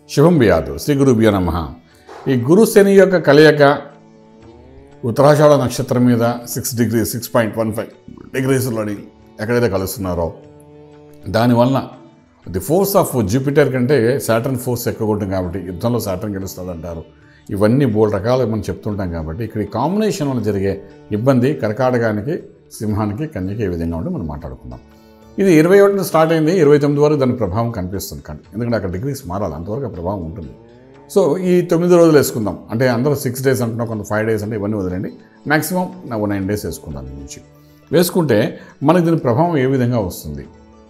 శుభం బియాదు శ్రీ గురుభ్యో నమ ఈ గురు శని యొక్క కలయిక ఉత్తరాషాఢ నక్షత్రం మీద six degree six point one five డిగ్రీస్లోని ఎక్కడైతే కలుస్తున్నారో దానివల్ల ది ఫోర్స్ ఆఫ్ జూపిటర్ కంటే సాటర్న్ ఫోర్స్ ఎక్కువ ఉంటుంది కాబట్టి యుద్ధంలో సాటర్న్ గెలుస్తుంది అంటారు ఇవన్నీ బోల్ రకాలు మనం చెప్తుంటాం కాబట్టి ఇక్కడ ఈ కాంబినేషన్ వల్ల జరిగే ఇబ్బంది కర్కాటకానికి సింహానికి కన్యకి ఏ విధంగా ఉంటే మనం మాట్లాడుకుందాం ఇది ఇరవై ఒకటిన స్టార్ట్ అయింది ఇరవై తొమ్మిది వరకు దాని ప్రభావం కనిపిస్తుంది కానీ ఎందుకంటే అక్కడ డిగ్రీస్ మారాలి అంతవరకు ఆ ప్రభావం ఉంటుంది సో ఈ తొమ్మిది రోజులు వేసుకుందాం అంటే అందరూ సిక్స్ డేస్ అంటున్నాం కొంత ఫైవ్ డేస్ అంటే ఇవన్నీ వదిలేండి మ్యాక్సిమం నా నైన్ డేస్ వేసుకుందాం దీని నుంచి వేసుకుంటే మనకి దీని ప్రభావం ఏ విధంగా వస్తుంది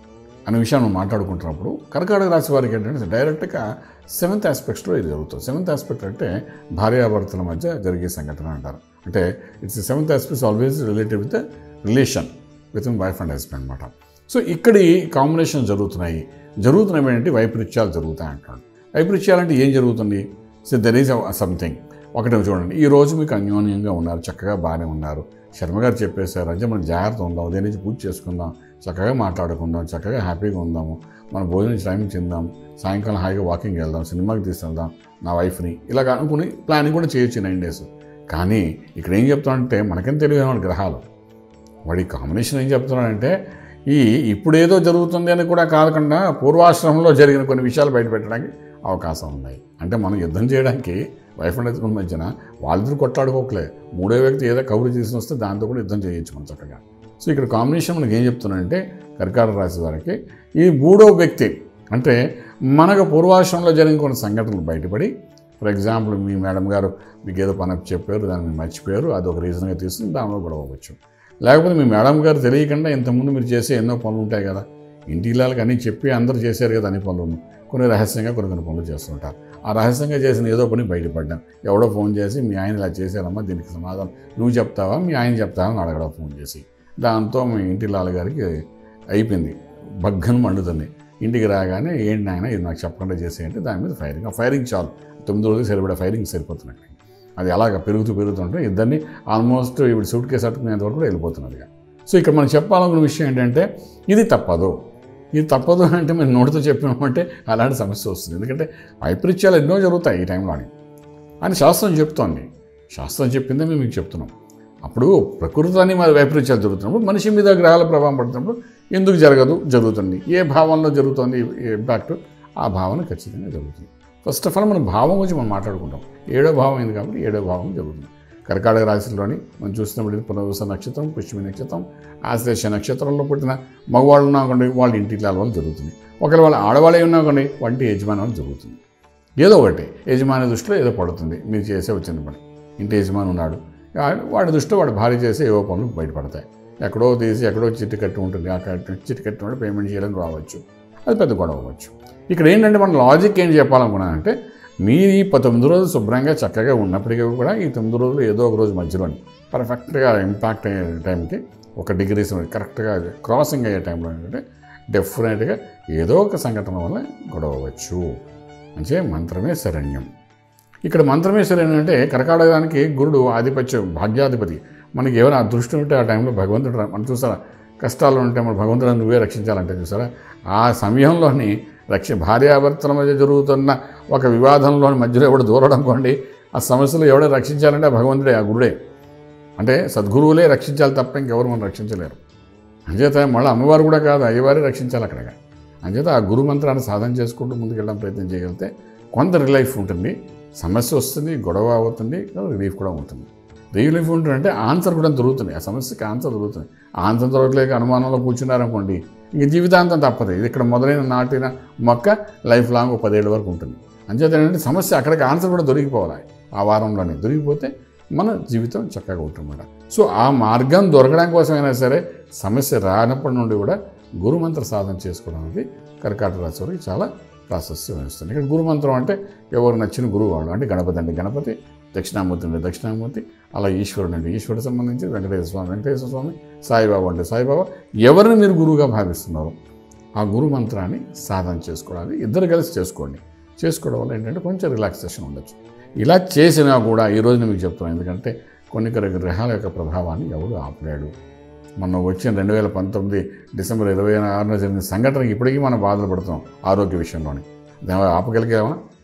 అనే విషయాన్ని మనం మాట్లాడుకుంటున్నప్పుడు కర్కాటక రాశి వారికి ఏంటంటే డైరెక్ట్గా సెవెంత్ ఆస్పెక్ట్స్లో ఇది జరుగుతుంది సెవెంత్ ఆస్పెక్ట్ అంటే భార్యాభర్తల మధ్య జరిగే సంఘటన అంటారు అంటే it's seventh aspects always related with relation with wife and husband అనమాట సో ఇక్కడి కాంబినేషన్ జరుగుతున్నాయి జరుగుతున్నవి ఏంటంటే వైపరీత్యాలు జరుగుతాయి అంటాడు వైపరీత్యాలంటే ఏం జరుగుతుంది సో దెర్ ఈజ్ సంథింగ్ ఒకటే చూడండి ఈ రోజు మీకు అన్యోన్యంగా ఉన్నారు చక్కగా బాగానే ఉన్నారు శర్మ గారు చెప్పేశారు అంటే మనం జాగ్రత్త ఉందాం ఉదయం నుంచి పూజ చేసుకుందాం చక్కగా మాట్లాడుకుందాం చక్కగా హ్యాపీగా ఉందాము మన భోజనం టైం తిందాం సాయంకాలం హాయిగా వాకింగ్ వెళ్దాం సినిమాకి తీసుకెళ్దాం నా వైఫ్ని ఇలాగ అనుకుని ప్లానింగ్ కూడా చేయొచ్చు నైన్ డేస్ కానీ ఇక్కడ ఏం చెప్తానంటే మనకేం తెలియని గ్రహాలు వాడి కాంబినేషన్ ఏం చెప్తున్నాడంటే ఈ ఇప్పుడు ఏదో జరుగుతుంది అని కూడా కాకుండా పూర్వాశ్రమంలో జరిగిన కొన్ని విషయాలు బయటపెట్టడానికి అవకాశం ఉన్నాయి అంటే మనం యుద్ధం చేయడానికి వైఫ్ అండ్ హస్బెండ్ మధ్యన వాళ్ళిద్దరు కొట్లాడుకోకలే మూడో వ్యక్తి ఏదో కబురు తీసుకుని వస్తే దాంతో కూడా యుద్ధం చేయొచ్చు మనం చక్కగా సో ఇక్కడ కాంబినేషన్ మనకి ఏం చెప్తున్నాడంటే కర్కాటక రాశి వారికి ఈ మూడో వ్యక్తి అంటే మనకు పూర్వాశ్రమంలో జరిగిన కొన్ని సంఘటనలు బయటపడి ఫర్ ఎగ్జాంపుల్ మీ మేడం గారు మీకు ఏదో పని చెప్పారు దాన్ని మీరు మర్చిపోయారు అది ఒక రీజన్గా తీసుకుని దానిలో గొడవ అవ్వచ్చు లేకపోతే మీ మేడం గారు తెలియకుండా ఇంతకుముందు మీరు చేసే ఎన్నో పనులు ఉంటాయి కదా ఇంటి ఇళ్ళకి అన్నీ చెప్పి అందరూ చేశారు కదా అన్ని పనులు కొన్ని రహస్యంగా కొన్ని కొన్ని పనులు చేస్తుంటారు ఆ రహస్యంగా చేసిన ఏదో పని బయటపడ్డాం ఎవడో ఫోన్ చేసి మీ ఆయన ఇలా చేశారమ్మా దీనికి సమాధానం నువ్వు చెప్తావా మీ ఆయన చెప్తావా అని అడగడం ఫోన్ చేసి దాంతో మీ ఇంటి లాలగారికి అయిపోయింది బగ్గను మండుతుంది ఇంటికి రాగానే ఏంటి నాయన ఇది నాకు చెప్పకుండా చేసేయంటే దాని మీద ఫైరింగ్ ఆ ఫైరింగ్ చాలు తొమ్మిది రోజులు సరిపడే ఫైరింగ్ సరిపోతున్నాయి అది అలాగ పెరుగుతూ పెరుగుతుంటే ఇద్దరిని ఆల్మోస్ట్ ఇప్పుడు సూట్ కేసు అట్టుకునేంత వరకు కూడా వెళ్ళిపోతున్నది ఇక. సో ఇక్కడ మనం చెప్పాలనుకున్న విషయం ఏంటంటే ఇది తప్పదు ఇది తప్పదు అంటే మేము నోటితో చెప్పినామంటే అలాంటి సమస్య వస్తుంది ఎందుకంటే వైపరీత్యాలు ఎన్నో జరుగుతాయి ఈ టైంలో అని అని శాస్త్రం చెప్తోంది శాస్త్రం చెప్పిందే మేము మీకు చెప్తున్నాం అప్పుడు ప్రకృతిని మరి వైపరీత్యాలు జరుగుతున్నప్పుడు మనిషి మీద గ్రహాల ప్రభావం పడుతున్నప్పుడు ఎందుకు జరగదు జరుగుతుంది ఏ భావంలో జరుగుతుంది ఈ ఇంపాక్ట్ ఆ భావన ఖచ్చితంగా జరుగుతుంది ఫస్ట్ ఆఫ్ ఆల్ మనం భావం గురించి మనం మాట్లాడుకుంటాం ఏడో భావం అయింది కాబట్టి ఏడో భావం జరుగుతుంది కర్కాటక రాశిలోని మనం చూసినప్పుడు ఇది పునర్వస నక్షత్రం పుష్మి నక్షత్రం ఆశ్లేష నక్షత్రంలో పుట్టిన మగవాళ్ళు ఉన్నాకండి వాళ్ళ ఇంటి వాళ్ళు జరుగుతుంది ఒకవేళ వాళ్ళ ఆడవాళ్ళే ఉన్నాకండి వంటి యజమాని వాళ్ళు జరుగుతుంది ఏదో ఒకటి యజమాని దృష్టిలో ఏదో పడుతుంది మీరు చేసే వచ్చిన పని ఇంటి యజమాని ఉన్నాడు ఆ- వాడి దృష్టిలో వాడు భార్య చేసే ఏవో పనులు బయటపడతాయి ఎక్కడో తీసి ఎక్కడో చిట్టు కట్టి ఉంటుంది ఆ కట్టి చిట్టు కట్టి ఉంటే పేమెంట్ చేయడానికి రావచ్చు అది పెద్ద గొడవ అవ్వచ్చు ఇక్కడ ఏంటంటే మన లాజిక్ ఏం చెప్పాలనుకున్నానంటే మీరు ఈ తొమ్మిది రోజులు శుభ్రంగా చక్కగా ఉన్నప్పటికీ కూడా ఈ తొమ్మిది రోజులు ఏదో ఒక రోజు మధ్యలోని పర్ఫెక్ట్గా ఇంపాక్ట్ అయ్యే టైంకి ఒక డిగ్రీస్ కరెక్ట్గా క్రాసింగ్ అయ్యే టైంలో ఏంటంటే డెఫినెట్గా ఏదో ఒక సంఘటన వల్ల గొడవ అవ్వచ్చు అంటే మంత్రమే శరణ్యం ఇక్కడ మంత్రమే శరణ్యం అంటే కర్కాటకానికి గురుడు ఆధిపత్యం భాగ్యాధిపతి మనకి ఏమైనా అదృష్టం ఉంటే ఆ టైంలో భగవంతుడు రా- మనం చూసారా కష్టాలు ఉంటే మన భగవంతుడు నువ్వే రక్షించాలంటే చూసారా ఆ సమయంలోని రక్ష భార్యాభర్తల మధ్య జరుగుతున్న ఒక వివాదంలోని మధ్యలో ఎవడు దూరడం అనుకోండి ఆ సమస్యలు ఎవడే రక్షించాలంటే ఆ భగవంతుడే ఆ గురుడే అంటే సద్గురువులే రక్షించాలి తప్ప ఇంకెవరు మనం రక్షించలేరు అంచేత మళ్ళీ అమ్మవారు కూడా కాదు అయ్యవారే రక్షించాలి అక్కడగా అంచేత ఆ గురు మంత్రాన్ని సాధన చేసుకుంటూ ముందుకెళ్ళడం ప్రయత్నం చేయగలిగితే కొంత రిలీఫ్ ఉంటుంది సమస్య వస్తుంది గొడవ అవుతుంది రిలీఫ్ కూడా ఉంటుంది రిలీఫ్ ఉంటుందంటే ఆన్సర్ కూడా దొరుకుతుంది ఆ సమస్యకి ఆన్సర్ దొరుకుతుంది ఆన్సర్ దొరకలేక అనుమానంలో కూర్చున్నారనుకోండి ఇంక జీవితాంతం తప్పదు ఇది ఇక్కడ మొదలైన నాటిన మొక్క లైఫ్ లాంగ్ ఒక పదేళ్ళ వరకు ఉంటుంది అంచేత ఏంటంటే సమస్య అక్కడికి ఆన్సర్ కూడా దొరికిపోవాలి ఆ వారంలోనే దొరికిపోతే మన జీవితం చక్కగా ఉంటుందన్నమాట సో ఆ మార్గం దొరకడం కోసమైనా సరే సమస్య రానప్పటి నుండి కూడా గురుమంత్ర సాధన చేసుకోవడం అనేది కర్కాటక రాశి వారికి చాలా ప్రాశస్యం వస్తుంది ఇక్కడ గురుమంత్రం అంటే ఎవరు నచ్చిన గురువు వాళ్ళు అంటే గణపతి అంటే గణపతి దక్షిణామూర్తి అంటే దక్షిణామూర్తి అలా ఈశ్వరుడు అంటే ఈశ్వరుడు సంబంధించి వెంకటేశ్వర స్వామి వెంకటేశ్వర స్వామి సాయిబాబా అంటే సాయిబాబా ఎవరిని మీరు గురువుగా భావిస్తున్నారో ఆ గురు మంత్రాన్ని సాధన చేసుకోవడానికి ఇద్దరు కలిసి చేసుకోండి చేసుకోవడం వల్ల ఏంటంటే కొంచెం రిలాక్సేషన్ ఉండొచ్చు ఇలా చేసినా కూడా ఈ రోజు నేను మీకు చెప్తున్నాను ఎందుకంటే కొన్ని కొన్ని గ్రహాల యొక్క ప్రభావాన్ని ఎవడు ఆపలేడు మొన్న వచ్చిన రెండు వేల పంతొమ్మిది డిసెంబర్ ఇరవై ఆరున జరిగిన సంఘటనకి ఇప్పటికీ మనం బాధలు పడుతున్నాం ఆరోగ్య విషయంలోని దాన్ని ఆపగలిగామా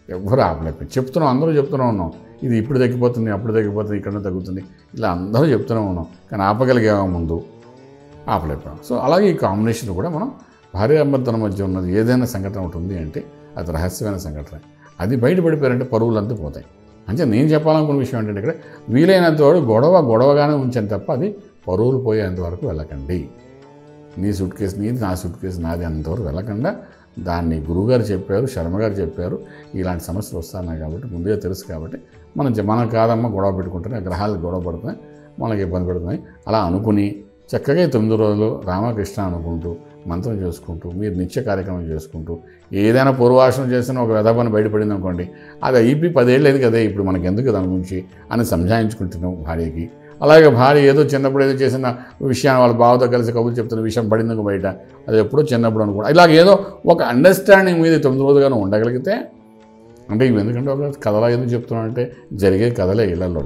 ఎవ్వరు ఆపలేకపోయి చెప్తున్నాం అందరూ చెప్తూనే ఉన్నాం ఇది ఇప్పుడు తగ్గిపోతుంది అప్పుడు తగ్గిపోతుంది ఇక్కడ తగ్గుతుంది ఇలా అందరూ చెప్తూనే ఉన్నాం కానీ ఆపగలిగామా ముందు ఆపలేకపోయాం సో అలాగే ఈ కాంబినేషన్ కూడా మనం భార్యాభర్తల మధ్య ఉన్నది ఏదైనా సంఘటన ఒకటి ఉంది అంటే అది రహస్యమైన సంఘటన అది బయటపడిపోయారంటే పరువులంతా పోతాయి అంటే నేను చెప్పాలనుకున్న విషయం ఏంటంటే ఇక్కడ వీలైనంత వరకు గొడవ గొడవగానే ఉంచాను తప్ప అది పరువులు పోయేంత వరకు వెళ్ళకండి నీ సూట్ కేసు నీది నా సూట్ కేసు నాది అంతవరకు వెళ్ళకుండా దాన్ని గురువుగారు చెప్పారు శర్మగారు చెప్పారు ఇలాంటి సమస్యలు వస్తున్నాయి కాబట్టి ముందుగా తెలుసు కాబట్టి మనం చె- మనం కాదమ్మా గొడవ పెట్టుకుంటున్నాయి గ్రహాలు గొడవ పడుతున్నాయి మనకి ఇబ్బంది పడుతున్నాయి అలా అనుకుని చక్కగా ఈ తొమ్మిది రోజులు రామకృష్ణ అనుకుంటూ మంత్రం చేసుకుంటూ మీరు నిత్య కార్యక్రమం చేసుకుంటూ ఏదైనా పూర్వాసనం చేసిన ఒక వ్యధపని బయటపడింది అనుకోండి అది అయిపోయి పదేళ్ళు అయింది కదా ఇప్పుడు మనకి ఎందుకు దాని గురించి అని సంజాయించుకుంటున్నాం భార్యకి అలాగే భార్య ఏదో చిన్నప్పుడు ఏదో చేసిన విషయాన్ని వాళ్ళ బావతో కలిసి కబుర్లు చెప్తున్న విషయం పడింది బయట అది ఎప్పుడో చిన్నప్పుడు అనుకో ఇలాగ ఏదో ఒక అండర్స్టాండింగ్ మీద తొమ్మిది రోజులుగానే ఉండగలిగితే అంటే ఇవి ఎందుకంటే ఒక కథలా ఎందుకు చెప్తున్నాను అంటే జరిగే కథలే ఇళ్లలో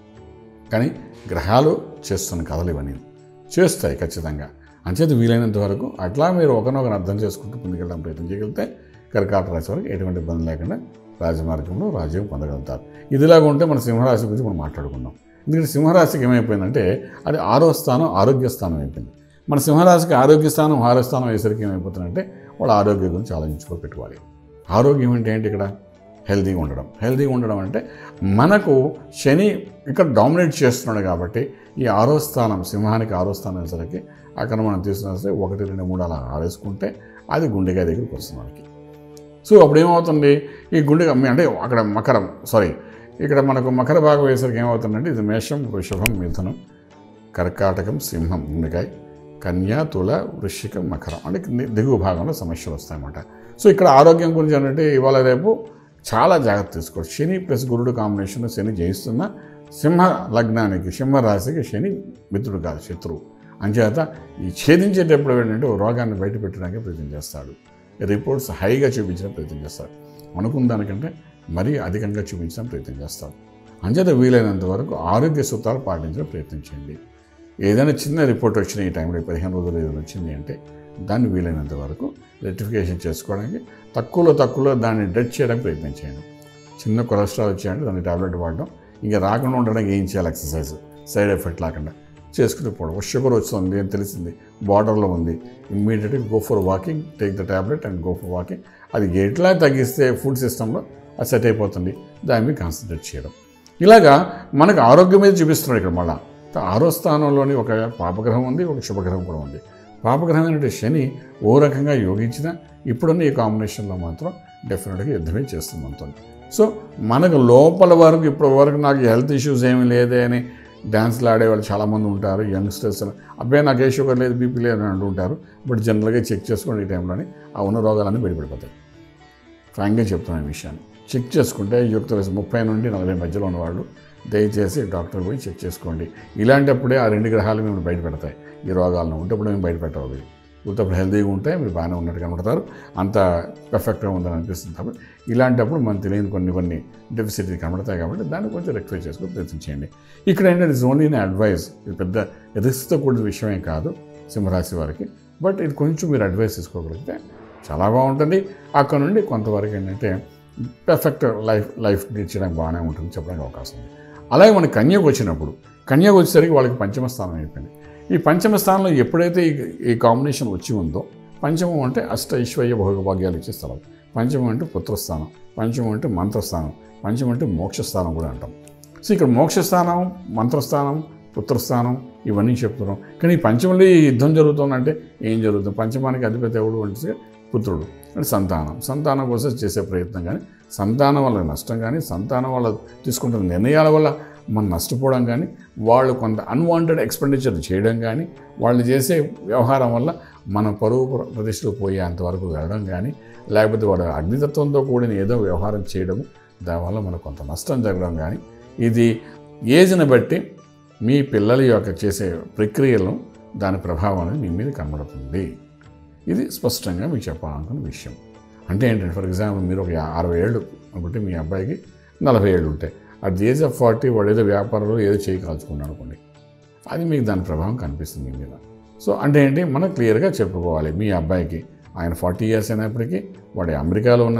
కానీ గ్రహాలు చేస్తున్న కథలు ఇవన్నీ చేస్తాయి ఖచ్చితంగా అంచేత వీలైనంత వరకు అట్లా మీరు ఒకరినొకరు అర్థం చేసుకుంటూ ముందుకెళ్ళడం ప్రయత్నం చేయగలిగితే కర్కాటక రాశి వరకు ఎటువంటి ఇబ్బంది లేకుండా రాజమార్గంలో రాజ్యం పొందగలుగుతారు ఇదిలాగా ఉంటే మన సింహరాశి గురించి మనం మాట్లాడుకుందాం ఎందుకంటే సింహరాశికి ఏమైపోయిందంటే అది ఆరో స్థానం ఆరోగ్య స్థానం అయిపోయింది మన సింహరాశికి ఆరోగ్య స్థానం ఆరో స్థానం అయ్యేసరికి ఏమైపోతుందంటే వాళ్ళ ఆరోగ్యం గురించి ఆలోచించుకో పెట్టుకోవాలి ఆరోగ్యం అంటే ఏంటి ఇక్కడ హెల్తీగా ఉండడం హెల్తీగా ఉండడం అంటే మనకు శని ఇక్కడ డామినేట్ చేస్తున్నాడు కాబట్టి ఈ ఆరో స్థానం సింహానికి ఆరో స్థానం అయ్యేసరికి అక్కడ మనం తీసుకున్నా సరే ఒకటి రెండు మూడు అలా ఆరేసుకుంటే అది గుండెకాయ దగ్గరికి వస్తుంది మనకి సో అప్పుడు ఏమవుతుంది ఈ గుండె అంటే అక్కడ మకరం సారీ ఇక్కడ మనకు మకర భాగం వేసరికి ఏమవుతుందంటే ఇది మేషం వృషభం మిథునం కర్కాటకం సింహం గుండెకాయ కన్యా తుల వృశ్చికం మకరం అంటే ది- దిగువ భాగంలో సమస్యలు వస్తాయన్నమాట సో ఇక్కడ ఆరోగ్యం గురించి అంటే ఇవాళ రేపు చాలా జాగ్రత్త తీసుకోవచ్చు శని ప్లస్ గురుడు కాంబినేషన్లో శని జయిస్తున్న సింహ లగ్నానికి సింహ రాశికి శని మిత్రుడు కాదు శత్రువు అంచేత ఈ ఛేదించేటప్పుడు ఏంటంటే ఓ రోగాన్ని బయట పెట్టడానికి ప్రయత్నం చేస్తాడు రిపోర్ట్స్ హైగా చూపించడం ప్రయత్నం చేస్తాడు అనుకున్న దానికంటే మరీ అధికంగా చూపించడం ప్రయత్నం చేస్తాడు అంచేత వీలైనంత వరకు ఆరోగ్య సూత్రాలు పాటించడం ప్రయత్నం చేయండి ఏదైనా చిన్న రిపోర్ట్ వచ్చిన ఈ టైంలో ఈ పదిహేను రోజులు ఏదైనా వచ్చింది అంటే దాన్ని వీలైనంత వరకు రెక్టిఫికేషన్ చేసుకోవడానికి తక్కువలో తక్కువలో దాన్ని డెడ్ చేయడానికి ప్రయత్నం చేయండి చిన్న కొలెస్ట్రాల్ వచ్చాయంటే దాన్ని టాబ్లెట్ వాడడం ఇంకా రాకుండా ఉండడానికి ఏం చేయాలి ఎక్సర్సైజ్ సైడ్ ఎఫెక్ట్ లేకుండా చేసుకుని పోవడం షుగర్ వస్తుంది అని తెలిసింది బార్డర్లో ఉంది ఇమ్మీడియట్గా go for walking take the tablet and go for walking అది ఎట్లా తగ్గిస్తే ఫుడ్ సిస్టంలో అది సెట్ అయిపోతుంది దాని మీద కాన్సన్ట్రేట్ చేయడం ఇలాగా మనకు ఆరోగ్యం మీద చూపిస్తున్నాడు ఇక్కడ మళ్ళా ఆరో స్థానంలోని ఒక పాపగ్రహం ఉంది ఒక శుభగ్రహం కూడా ఉంది పాపగ్రహమైన శని ఓ రకంగా యోగించిన ఇప్పుడున్న ఈ కాంబినేషన్లో మాత్రం డెఫినెట్గా యుద్ధమే చేస్తుంది మనతో సో మనకు లోపల వరకు ఇప్పటి వరకు నాకు హెల్త్ ఇష్యూస్ ఏమీ లేదే అని డ్యాన్స్లు ఆడేవాళ్ళు చాలామంది ఉంటారు యంగ్స్టర్స్ అబ్బాయి నాకు ఏ షుగర్ లేదు బీపీ లేదు అని అంటుంటారు బట్ జనరల్గా చెక్ చేసుకోండి ఈ టైంలోని ఆ ఉన్న రోగాలన్నీ బయటపడిపోతాయి ఫ్రాంక్గా చెప్తున్నాను ఈ విషయాన్ని చెక్ చేసుకుంటే యుక్త వయసు ముప్పై నుండి నలభై మధ్యలో ఉన్నవాళ్ళు దయచేసి డాక్టర్ పోయి చెక్ చేసుకోండి ఇలాంటప్పుడే ఆ రెండు గ్రహాలు మిమ్మల్ని బయటపెడతాయి ఈ రోగాలను ఉంటప్పుడు మేము బయటపెట్టవాలి ఉత్తప్పుడు హెల్తీగా ఉంటే మీరు బాగానే ఉన్నట్టు కనబడతారు అంత పర్ఫెక్ట్గా ఉందని అనిపిస్తుంది కాబట్టి ఇలాంటప్పుడు మనం తెలియని కొన్ని కొన్ని డెఫిసిట్ కనబడతాయి కాబట్టి దాన్ని కొంచెం రెక్టిఫై చేసుకుని ప్రయత్నం చేయండి ఇక్కడ ఏంటంటే ఇట్స్ ఓన్లీ అడ్వైస్ ఇది పెద్ద రిస్క్తో కూడిన విషయమే కాదు సింహరాశి వారికి బట్ ఇది కొంచెం మీరు అడ్వైస్ తీసుకోగలిగితే చాలా బాగుంటుంది అక్కడ నుండి కొంతవరకు ఏంటంటే పర్ఫెక్ట్ లైఫ్ లైఫ్ లీడ్ చేయడానికి బాగానే ఉంటుంది చెప్పడానికి అవకాశం ఉంది అలాగే మన కన్యకు వచ్చినప్పుడు కన్యకు వచ్చేసరికి వాళ్ళకి పంచమ స్థానం అయిపోయింది ఈ పంచమ స్థానంలో ఎప్పుడైతే ఈ ఈ కాంబినేషన్ వచ్చి ఉందో పంచమం అంటే అష్ట ఐశ్వర్య భోగభాగ్యాలు ఇచ్చే స్థలం పంచమం అంటే పుత్రస్థానం పంచమం అంటే మంత్రస్థానం పంచమం అంటే మోక్షస్థానం కూడా అంటాం సో ఇక్కడ మోక్షస్థానం మంత్రస్థానం పుత్రస్థానం ఇవన్నీ చెప్తున్నాం కానీ ఈ పంచమంలో ఈ యుద్ధం జరుగుతుందంటే ఏం జరుగుతుంది పంచమానికి అధిపతి ఎవడు అంటే పుత్రుడు అంటే సంతానం సంతానం కోసం చేసే ప్రయత్నం కానీ సంతానం వల్ల నష్టం కానీ సంతానం వల్ల తీసుకుంటున్న నిర్ణయాల వల్ల మనం నష్టపోవడం కానీ వాళ్ళు కొంత అన్వాంటెడ్ ఎక్స్పెండిచర్ చేయడం కానీ వాళ్ళు చేసే వ్యవహారం వల్ల మన పరువు ప్ర- ప్రతిష్టలు పోయేంతవరకు వెళ్ళడం కానీ లేకపోతే వాళ్ళ అగ్నితత్వంతో కూడిన ఏదో వ్యవహారం చేయడం దానివల్ల మనకు కొంత నష్టం జరగడం కానీ ఇది ఏజ్ని బట్టి మీ పిల్లల యొక్క చేసే ప్రక్రియలను దాని ప్రభావం అనేది మీ మీద కనబడుతుంది ఇది స్పష్టంగా మీకు చెప్పాలనుకున్న విషయం అంటే ఏంటంటే ఫర్ ఎగ్జాంపుల్ మీరు ఒక యా- అరవై ఏళ్ళు అనుకుంటే మీ అబ్బాయికి నలభై ఏళ్ళు ఉంటాయి at the age of forty వాడు ఏదో వ్యాపారంలో ఏదో చేయకాల్చుకున్నాడు అనుకోండి అది మీకు దాని ప్రభావం కనిపిస్తుంది మీ మీద సో అంటే ఏంటి మనం క్లియర్గా చెప్పుకోవాలి మీ అబ్బాయికి ఆయన ఫార్టీ ఇయర్స్ అయినప్పటికీ వాడు అమెరికాలో ఉన్నాను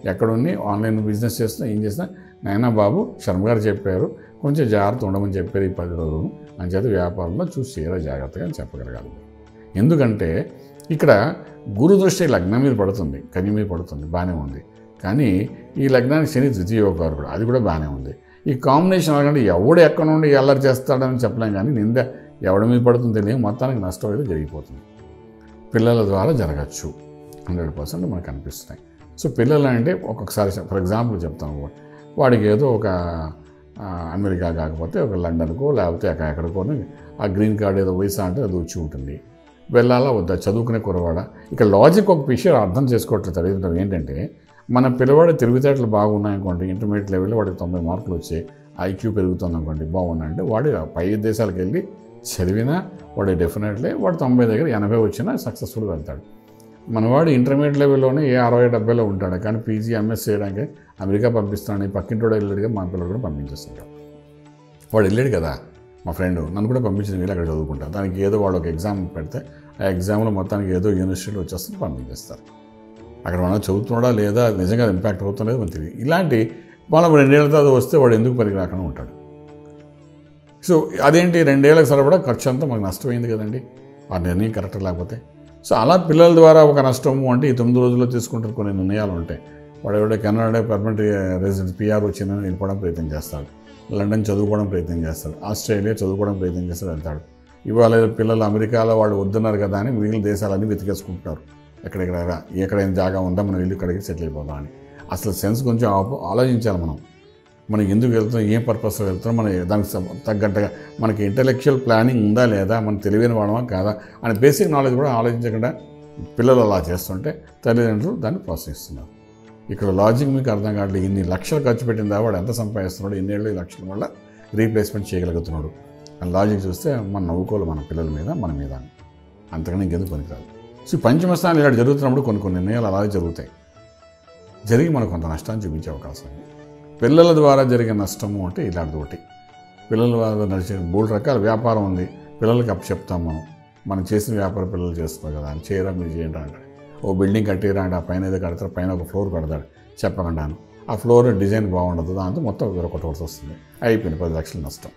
ఎక్కడుండి ఆన్లైన్ బిజినెస్ చేస్తున్నా ఏం చేసినా నాయనా బాబు శర్మ గారు చెప్పారు కొంచెం జాగ్రత్త ఉండమని చెప్పారు ఈ పది రోజులు అని చేత వ్యాపారంలో చూసి చేయరా జాగ్రత్తగా అని చెప్పగలగాలి ఎందుకంటే ఇక్కడ గురు దృష్టి లగ్నం మీద పడుతుంది కన్య మీద పడుతుంది బాగానే ఉంది కానీ ఈ లగ్నానికి శని ద్వితీయ కూడా అది కూడా బాగానే ఉంది ఈ కాంబినేషన్ అలాగంటే ఎవడు ఎక్కడ నుండి అల్లరి చేస్తాడని చెప్పలేం కానీ నింద ఎవడి మీద పడుతుంది తెలియదు మొత్తానికి నష్టం అయితే జరిగిపోతుంది పిల్లల ద్వారా జరగచ్చు హండ్రెడ్ పర్సెంట్ మనకు అనిపిస్తున్నాయి సో పిల్లలు అంటే ఒక్కొక్కసారి ఫర్ ఎగ్జాంపుల్ చెప్తాను వాడికి ఏదో ఒక ఆ, అమెరికా కాకపోతే ఒక లండన్కో లేకపోతే ఎక్కడ ఎక్కడికో ఆ గ్రీన్ కార్డ్ ఏదో వీసా అంటే అది వచ్చి ఉంటుంది వెళ్ళాలా వద్దా చదువుకునే కురవాడా ఇక లాజిక్ ఒక విషయం అర్థం చేసుకోవట్లేదు తల్లిదండ్రులు ఏంటంటే మన పిల్లవాడి తెలివితేటలు బాగున్నాయనుకోండి ఇంటర్మీడియట్ లెవెల్లో వాడికి తొంభై మార్కులు వచ్చాయి ఐక్యూ పెరుగుతుంది అనుకోండి బాగున్నాయంటే వాడు ఆ పై దేశాలకు వెళ్ళి చదివినా వాడు డెఫినెట్లీ వాడు తొంభై దగ్గర ఎనభై వచ్చినా సక్సెస్ఫుల్గా వెళ్తాడు మనవాడు ఇంటర్మీడియట్ లెవెల్లోనే ఏ అరవై డెబ్బైలో ఉంటాడు కానీ పీజీ ఎంఎస్ చేయడానికి అమెరికా పంపిస్తానని పక్కింటోడు వెళ్ళాడుగా మా పిల్లలు కూడా పంపించేస్తుంటాడు వాడు వెళ్ళాడు కదా మా ఫ్రెండ్ నన్ను కూడా పంపించిన వీళ్ళు అక్కడ చదువుకుంటారు దానికి ఏదో వాళ్ళు ఒక ఎగ్జామ్ పెడితే ఆ ఎగ్జామ్లో మొత్తానికి ఏదో యూనివర్సిటీలో వచ్చేస్తుంది పంపించేస్తారు అక్కడ మనం చదువుతున్నాడా లేదా అది నిజంగా ఇంపాక్ట్ అవుతుందో మనకు తెలియదు ఇలాంటి మనం రెండేళ్ల తర్వాత వస్తే వాడు ఎందుకు పనికి రాకుండా ఉంటాడు సో అదేంటి రెండేళ్లకు సరిపడా ఖర్చు అంతా మాకు నష్టమైంది కదండి ఆ నిర్ణయం కరెక్ట్ లేకపోతే సో అలా పిల్లల ద్వారా ఒక నష్టము అంటే ఈ తొమ్మిది రోజుల్లో తీసుకుంటారు కొన్ని నిర్ణయాలు ఉంటాయి వాడు ఎవడో కెనడా పర్మనెంట్ రెసిడెన్స్ పిఆర్ వచ్చిందని వెళ్ళిపోవడం ప్రయత్నం చేస్తాడు లండన్ చదువుకోవడం ప్రయత్నం చేస్తాడు ఆస్ట్రేలియా చదువుకోవడం ప్రయత్నం చేస్తాడు వెళ్తాడు ఇవాళ పిల్లలు అమెరికాలో వాళ్ళు వద్దున్నారు కదా అని మిగిలిన దేశాలన్నీ వెతికేసుకుంటున్నారు ఎక్కడెక్కడ ఎక్కడైనా జాగా ఉందా మనం వెళ్ళి ఇక్కడికి సెటిల్ అయిపోదాం అని అసలు సెన్స్ కొంచెం ఆప- ఆలోచించాలి మనం మనం ఎందుకు వెళ్తున్నాం ఏం పర్పస్లో వెళ్తున్నాం మన దానికి సం- తగ్గట్టుగా మనకి ఇంటలెక్చువల్ ప్లానింగ్ ఉందా లేదా మన తెలివైన వాడమా కాదా అని బేసిక్ నాలెడ్జ్ కూడా ఆలోచించకుండా పిల్లలు అలా చేస్తుంటే తల్లిదండ్రులు దాన్ని ప్రోత్సహిస్తున్నారు ఇక్కడ లాజిక్ మీకు అర్థం కావట్లేదు ఇన్ని లక్షలు ఖర్చు పెట్టిందా వాడు ఎంత సంపాదిస్తున్నాడు ఇన్నేళ్ళు ఈ లక్షల వల్ల రీప్లేస్మెంట్ చేయగలుగుతున్నాడు ఆ లాజిక్ చూస్తే మనం నవ్వుకోవాలి మన పిల్లల మీద మన మీద అంతకన్నా ఇంకెందుకు పనికిరాదు సో ఈ పంచమ స్థానం ఇలా జరుగుతున్నప్పుడు కొన్ని కొన్ని నిర్ణయాలు అలాగే జరుగుతాయి జరిగి మనకు కొంత నష్టాన్ని చూపించే అవకాశం ఉంది పిల్లల ద్వారా జరిగే నష్టము అంటే ఇలాంటిది ఒకటి పిల్లల ద్వారా నడిచే మూడు రకాల వ్యాపారం ఉంది పిల్లలకి అప్పు చెప్తాం మనం మనం చేసిన వ్యాపారం పిల్లలు చేస్తున్నారు కదా అని చేయరా మీరు చేయండి అంటాడు ఓ బిల్డింగ్ కట్టిరా అంటే ఆ పైన ఏదో కడతారు పైన ఒక ఫ్లోర్ కడతాడు చెప్పకుండాను ఆ ఫ్లోర్ డిజైన్ బాగుండదు దాంతో మొత్తం విరగొట్టవలసి వస్తుంది అయిపోయింది పది లక్షల నష్టం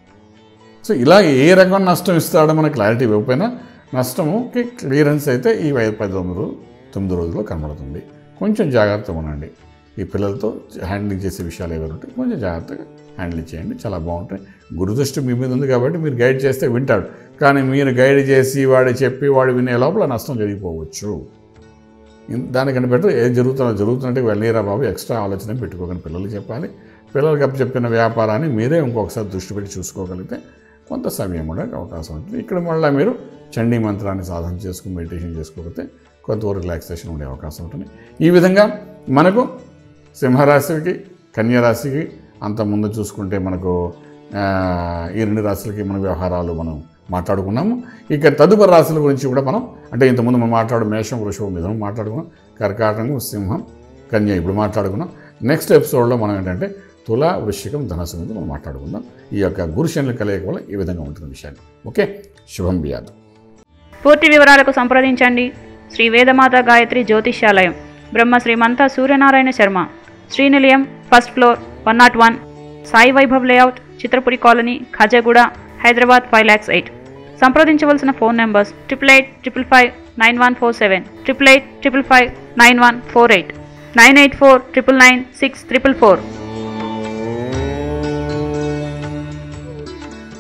సో ఇలా ఏ రకమైన నష్టం ఇస్తాడో మనకు క్లారిటీ ఇవ్వకపోయినా నష్టముకి క్లియరెన్స్ అయితే ఈ వై- పది తొమ్మిది తొమ్మిది రోజుల్లో కనబడుతుంది కొంచెం జాగ్రత్తగా ఉండండి ఈ పిల్లలతో హ్యాండిలింగ్ చేసే విషయాలు ఏమైనా ఉంటే కొంచెం జాగ్రత్తగా హ్యాండిల్ చేయండి చాలా బాగుంటాయి గురుదృష్టి మీ మీద ఉంది కాబట్టి మీరు గైడ్ చేస్తే వింటాడు కానీ మీరు గైడ్ చేసి వాడు చెప్పి వాడు వినే లోపల నష్టం జరిగిపోవచ్చు ఇన్- దానికంటే బెటర్ ఏం జరుగుతుందో జరుగుతుందంటే వెళ్ళలేరా బాబు ఎక్స్ట్రా ఆలోచన పెట్టుకోకండి పిల్లలకి చెప్పాలి పిల్లలకి అప్పు చెప్పిన వ్యాపారాన్ని మీరే ఇంకొకసారి దృష్టి పెట్టి చూసుకోగలిగితే కొంత సమయం కూడా అవకాశం ఉంటుంది ఇక్కడ మళ్ళీ మీరు చండీ మంత్రాన్ని సాధన చేసుకుని మెడిటేషన్ చేసుకోకపోతే కొంతవరకు రిలాక్సేషన్ ఉండే అవకాశం ఉంటుంది ఈ విధంగా మనకు సింహరాశికి కన్యరాశికి అంత ముందు చూసుకుంటే మనకు ఆ, ఈ రెండు రాశులకి మన వ్యవహారాలు మనం మాట్లాడుకున్నాము ఇక తదుపరి రాశుల గురించి కూడా మనం అంటే ఇంతకుముందు మనం మాట్లాడు మేషం వృషభం మిథునం మాట్లాడుకున్నాం కర్కాటకం సింహం కన్య ఇప్పుడు మాట్లాడుకున్నాం నెక్స్ట్ ఎపిసోడ్లో మనం ఏంటంటే తుల వృశ్చికం ధనస్సు మీద మనం మాట్లాడుకుందాం ఈ యొక్క గురుశనుల కలయిక వల్ల ఈ విధంగా ఉంటుంది విషయాన్ని ఓకే శుభం బియాదు పూర్తి వివరాలకు సంప్రదించండి Shri Vedamata Gayatri Jyotishyalayam Brahma Srimanta Suryanarayana Sharma Srinilayam first floor one nought one Sai Vaibhav layout Chitrapuri colony Khajaguda Hyderabad five lakhs eight సంప్రదించవలసిన phone numbers triple eight triple five nine one four seven triple eight triple five nine one four eight nine eight four triple nine six triple four